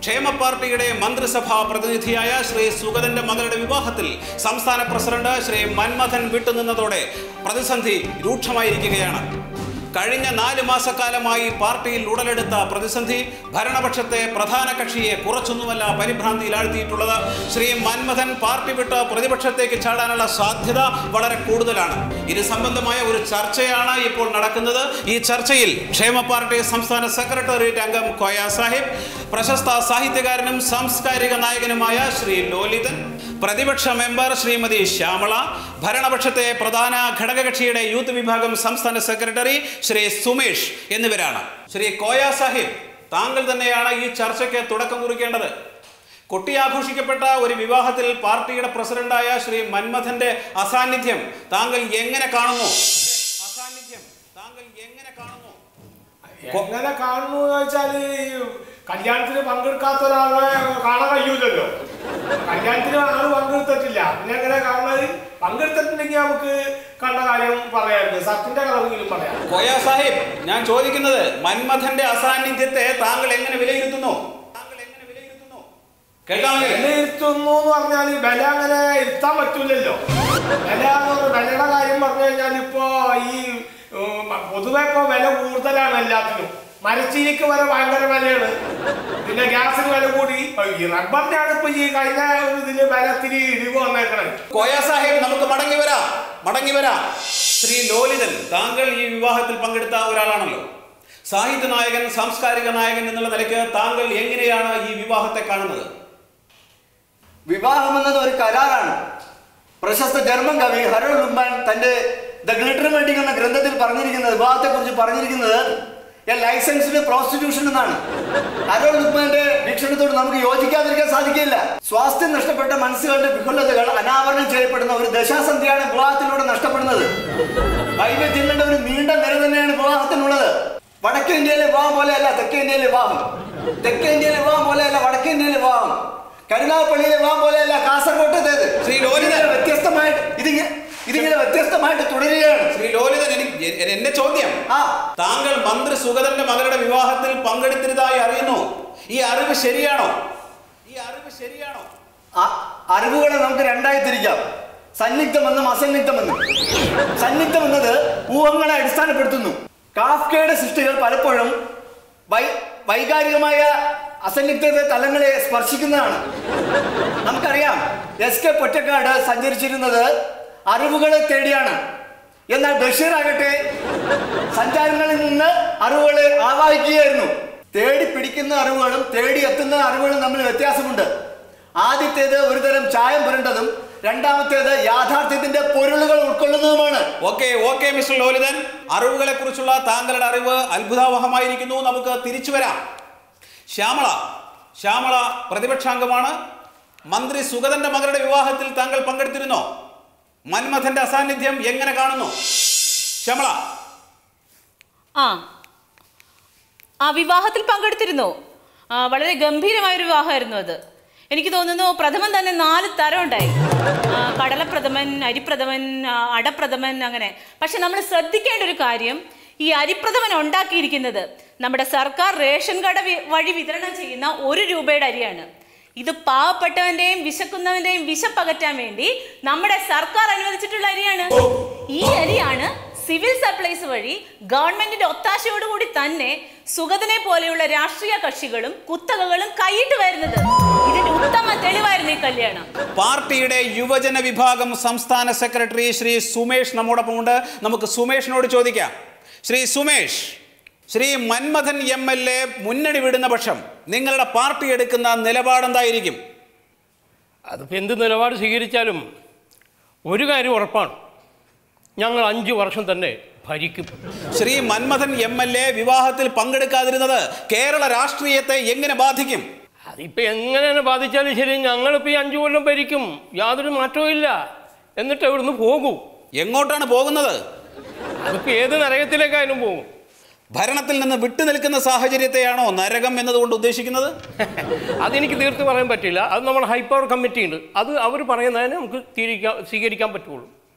ക്ഷേമ പാർട്ടിയുടെ മന്ത്രിസഭാ പ്രതിനിധിയായ ശ്രീ സുഗതന്റെ മകളുടെ വിവാഹത്തിൽ സംസ്ഥാന പ്രസിഡന്റ് ശ്രീ മൻമഥൻ വിട്ടുനിന്നതോടെ പ്രതിസന്ധി രൂക്ഷമായിരിക്കുകയാണ് കഴിഞ്ഞ നാല് മാസക്കാലമായി പാർട്ടിയിൽ ഉടലെടുത്ത പ്രതിസന്ധി ഭരണപക്ഷത്തെ പ്രധാന കക്ഷിയെ കുറച്ചൊന്നുമല്ല പരിഭ്രാന്തിയിലാഴ്ത്തിയിട്ടുള്ളത് ശ്രീ മൻമഥൻ പാർട്ടി വിട്ട് പ്രതിപക്ഷത്തേക്ക് ചാടാനുള്ള സാധ്യത വളരെ കൂടുതലാണ് ഇത് സംബന്ധമായ ഒരു ചർച്ചയാണ് ഇപ്പോൾ നടക്കുന്നത് ഈ ചർച്ചയിൽ ക്ഷേമ പാർട്ടി സംസ്ഥാന സെക്രട്ടേറിയറ്റ് അംഗം കോയ സാഹിബ് പ്രശസ്ത സാഹിത്യകാരനും സാംസ്കാരിക നായകനുമായ ശ്രീ ലോലിതൻ പ്രതിപക്ഷ മെമ്പർ ശ്രീമതി ശ്യാമള ഭരണപക്ഷത്തെ പ്രധാന ഘടകകക്ഷിയുടെ യൂത്ത് വിഭാഗം സംസ്ഥാന സെക്രട്ടറി ശ്രീ സുമേഷ് എന്നിവരാണ് ശ്രീ കോയ സാഹിബ് താങ്കൾ തന്നെയാണ് ഈ ചർച്ചയ്ക്ക് തുടക്കം കുറിക്കേണ്ടത് കൊട്ടിയാഘോഷിക്കപ്പെട്ട ഒരു വിവാഹത്തിൽ പാർട്ടിയുടെ പ്രസിഡന്റായ ശ്രീ മന്മഥന്റെ അസാന്നിധ്യം താങ്കൾ എങ്ങനെ കാണുന്നു അസാന്നിധ്യം താങ്കൾ എങ്ങനെ കാണുന്നു എങ്ങനെ കാണുന്നു എന്ന് വെച്ചാല് ഈ കല്യാണത്തിന് പങ്കെടുക്കാത്ത ഒരാളെ കാണാൻ കഴിയൂലല്ലോ കല്യാണത്തിന് ആള് പങ്കെടുത്തിട്ടില്ല പിന്നെ എങ്ങനെ കാണുന്നത് പങ്കെടുത്തിട്ടുണ്ടെങ്കിൽ നമുക്ക് കണ്ട കാര്യം പറയാറുണ്ട് സത്യന്റെ കളവെങ്കിലും പറയാം കോയ സാഹിബ് ഞാൻ ചോദിക്കുന്നത് മന്മഥന്റെ അസാന്നിധ്യത്തെ താങ്കൾ എങ്ങനെ വിലയിരുത്തുന്നു താങ്കൾ എങ്ങനെ വിലയിരുത്തുന്നു കേൾക്കാമല്ലേ വിലയിരുത്തുന്നു എന്ന് പറഞ്ഞാൽ വില അങ്ങനെ ഇരുത്താൻ പറ്റൂലല്ലോ വില എന്ന് പറഞ്ഞ വിലയുടെ കാര്യം പറഞ്ഞു കഴിഞ്ഞാൽ ഇപ്പോ ഈ ഉം, പൊതുവെ ഇപ്പൊ വില കൂടുതലാണ് എല്ലാത്തിനും മരച്ചീനിക്ക് വരെ ഭയങ്കര വിലയാണ് പിന്നെ ഗ്യാസിന് വില കൂടി ഈ റബ്ബറിനാണ് ഇപ്പൊ ഈ കഴിഞ്ഞ ഒരു ഇതില് വില ഇത്തിരി ഇടിവ് വന്നേക്കണത് കോയ സാഹിബ് നമുക്ക് മടങ്ങി വരാം മടങ്ങി വരാം ശ്രീ ലോലിതൻ താങ്കൾ ഈ വിവാഹത്തിൽ പങ്കെടുത്ത ഒരാളാണല്ലോ സാഹിത്യ നായകൻ സാംസ്കാരിക നായകൻ എന്നുള്ള നിലയ്ക്ക് താങ്കൾ എങ്ങനെയാണ് ഈ വിവാഹത്തെ കാണുന്നത് വിവാഹം എന്നത് ഒരു കരാറാണ് പ്രശസ്ത ജർമ്മൻ കവി ഹരോൾഡ് ലുംബാൻ തന്റെ ദ ഗ്ലിറ്റർ വെഡിങ് എന്ന ഗ്രന്ഥത്തിൽ പറഞ്ഞിരിക്കുന്നത് വിവാഹത്തെ കുറിച്ച് പറഞ്ഞിരിക്കുന്നത് എ ലൈസൻസ്ഡ് പ്രോസ്റ്റിറ്റ്യൂഷൻ എന്നാണ് ഹരോൾഡ് ലുംബാന്റെ വീക്ഷണത്തോട് നമുക്ക് യോജിക്കാതിരിക്കാൻ സാധിക്കില്ല സ്വാസ്ഥ്യം നഷ്ടപ്പെട്ട മനസ്സുകളുടെ വിഫലതകൾ അനാവരണം ചെയ്യപ്പെടുന്ന ഒരു ദശാസന്ധിയാണ് വിവാഹത്തിലൂടെ നഷ്ടപ്പെടുന്നത് വൈവിധ്യങ്ങളുടെ ഒരു നീണ്ട നിര തന്നെയാണ് വിവാഹത്തിനുള്ളത് വടക്കേ ഇന്ത്യയിലെ വിവാഹം പോലെയല്ല തെക്കേ ഇന്ത്യയിലെ വിവാഹം തെക്കേ ഇന്ത്യയിലെ വിവാഹം പോലെയല്ല വടക്കേ ഇന്ത്യയിലെ വിവാഹം കരുനാഗപ്പള്ളിയിലെ വിവാഹം പോലെയല്ല കാസർഗോട്ടത്തേത് ശ്രീ ലോലിതൻ. ഇതിങ്ങനെ വ്യത്യസ്തമായിട്ട് ഇതിങ്ങനെ ഇതിങ്ങനെ വ്യത്യസ്തമായിട്ട് തുടരുകയാണ് ശ്രീ ലോലിതൻ എനിക്ക് എ- എന്റെ ചോദ്യം ആ താങ്കൾ മന്ത്രി സുഗതന്റെ മകളുടെ വിവാഹത്തിൽ പങ്കെടുത്തിരുന്നതായി അറിയുന്നു ഈ അറിവ് ശരിയാണോ ഈ അറിവ് ശരിയാണോ ആ- അറിവുകളെ നമുക്ക് രണ്ടായി തിരിക്കാം സന്നിഗ്ധമെന്നും അസന്നിഗ്ധമെന്നും സന്നിഗ്ധം എന്നത് ഊഹങ്ങളെ അടിസ്ഥാനപ്പെടുത്തുന്നു കാഫ്കയുടെ സൃഷ്ടികൾ പലപ്പോഴും വൈ വൈകാരികമായ അസന്നിഗ്ധത തലങ്ങളെ സ്പർശിക്കുന്നതാണ് നമുക്കറിയാം എസ് കെ പൊറ്റക്കാട് സഞ്ചരിച്ചിരുന്നത് അറിവുകളെ തേടിയാണ് എന്നാൽ ബഷീർ ആകട്ടെ സഞ്ചാരങ്ങളിൽ നിന്ന് അറിവുകളെ ആവാഹിക്കുകയായിരുന്നു തേടി പിടിക്കുന്ന അറിവുകളും തേടി എത്തുന്ന അറിവുകളും തമ്മിൽ വ്യത്യാസമുണ്ട് ആദ്യത്തേത് ഒരുതരം ചായം പുരണ്ടതും രണ്ടാമത്തേത് യാഥാർത്ഥ്യത്തിന്റെ പൊരുളുകൾ ഉൾക്കൊള്ളുന്നതുമാണ് ഓക്കെ ഓക്കെ മിസ്റ്റർ ലോലിതൻ അറിവുകളെ കുറിച്ചുള്ള താങ്കളുടെ അറിവ് അത്ഭുതാവഹമായിരിക്കുന്നു നമുക്ക് തിരിച്ചു വരാം ശ്യാമള ശ്യാമള പ്രതിപക്ഷാംഗമാണ് മന്ത്രി സുഗതന്റെ മകളുടെ വിവാഹത്തിൽ താങ്കൾ പങ്കെടുത്തിരുന്നോ മന്മഥന്റെ അസാന്നിധ്യം എങ്ങനെ കാണുന്നു ശ്യാമള ആ ആ വിവാഹത്തിൽ പങ്കെടുത്തിരുന്നു ആ, വളരെ ഗംഭീരമായ ഒരു വിവാഹമായിരുന്നു അത് എനിക്ക് തോന്നുന്നു പ്രഥമൻ തന്നെ നാല് തരം ഉണ്ടായി ആ, കടലപ്രഥമൻ അരിപ്രഥമൻ ആ, അടപ്രഥമൻ അങ്ങനെ പക്ഷെ നമ്മൾ ശ്രദ്ധിക്കേണ്ട ഒരു കാര്യം ഈ അരിപ്രഥമൻ ഉണ്ടാക്കിയിരിക്കുന്നത് നമ്മുടെ സർക്കാർ റേഷൻ കട വി- വഴി വിതരണം ചെയ്യുന്ന ഒരു രൂപയുടെ അരിയാണ് ഇത് പാവപ്പെട്ടവന്റെയും വിശക്കുന്നവന്റെയും വിശപ്പകറ്റാൻ വേണ്ടി നമ്മുടെ സർക്കാർ അനുവദിച്ചിട്ടുള്ള അരിയാണ് ഈ അരിയാണ് സിവിൽ സപ്ലൈസ് വഴി ഗവൺമെന്റിന്റെ ഒത്താശയോടുകൂടി തന്നെ സുഗതനെ പോലെയുള്ള രാഷ്ട്രീയ കക്ഷികളും കുത്തകകളും കൈയിട്ട് വരുന്നത് ഇതിന്റെ ഉത്തമ തെളിവായിരുന്നു ഈ കല്യാണം പാർട്ടിയുടെ യുവജന വിഭാഗം സംസ്ഥാന സെക്രട്ടറി ശ്രീ സുമേഷ് നമ്മോടൊപ്പമുണ്ട് നമുക്ക് സുമേഷിനോട് ചോദിക്കാം Shri Sumesh Shri Manmathan M L A മുന്നണി വിടുന്ന പക്ഷം നിങ്ങളുടെ പാർട്ടി എടുക്കുന്ന നിലപാടെന്തായിരിക്കും അതിപ്പോൾ എന്ത് നിലപാട് സ്വീകരിച്ചാലും ഒരു കാര്യം ഉറപ്പാണ് ഞങ്ങൾ അഞ്ച് വർഷം തന്നെ ഭരിക്കും Shri Manmathan M L A വിവാഹത്തിൽ പങ്കെടുക്കാതിരുന്നത് കേരള രാഷ്ട്രീയത്തെ എങ്ങനെ ബാധിക്കും അതിപ്പോൾ എങ്ങനെ ബാധിച്ചാലും ശരി ഞങ്ങളിപ്പോൾ ഈ അഞ്ച് കൊല്ലം ഭരിക്കും യാതൊരു മാറ്റവും ഇല്ല എന്നിട്ട് ഇവിടുന്ന് പോകൂ എങ്ങോട്ടാണ് പോകുന്നത് അതിപ്പോൾ ഏത് നരകത്തിലേക്കായാലും പോകും ഭരണത്തിൽ നിന്ന് വിട്ടുനിൽക്കുന്ന സാഹചര്യത്തെയാണോ നരകം എന്നതുകൊണ്ട് ഉദ്ദേശിക്കുന്നത് അതെനിക്ക് തീർത്ത് പറയാൻ പറ്റില്ല അത് നമ്മുടെ ഹൈ പവർ കമ്മിറ്റി ഉണ്ട് അത് അവർ പറയുന്നതിന് നമുക്ക് തീരിക്കാൻ സ്വീകരിക്കാൻ പറ്റുള്ളൂ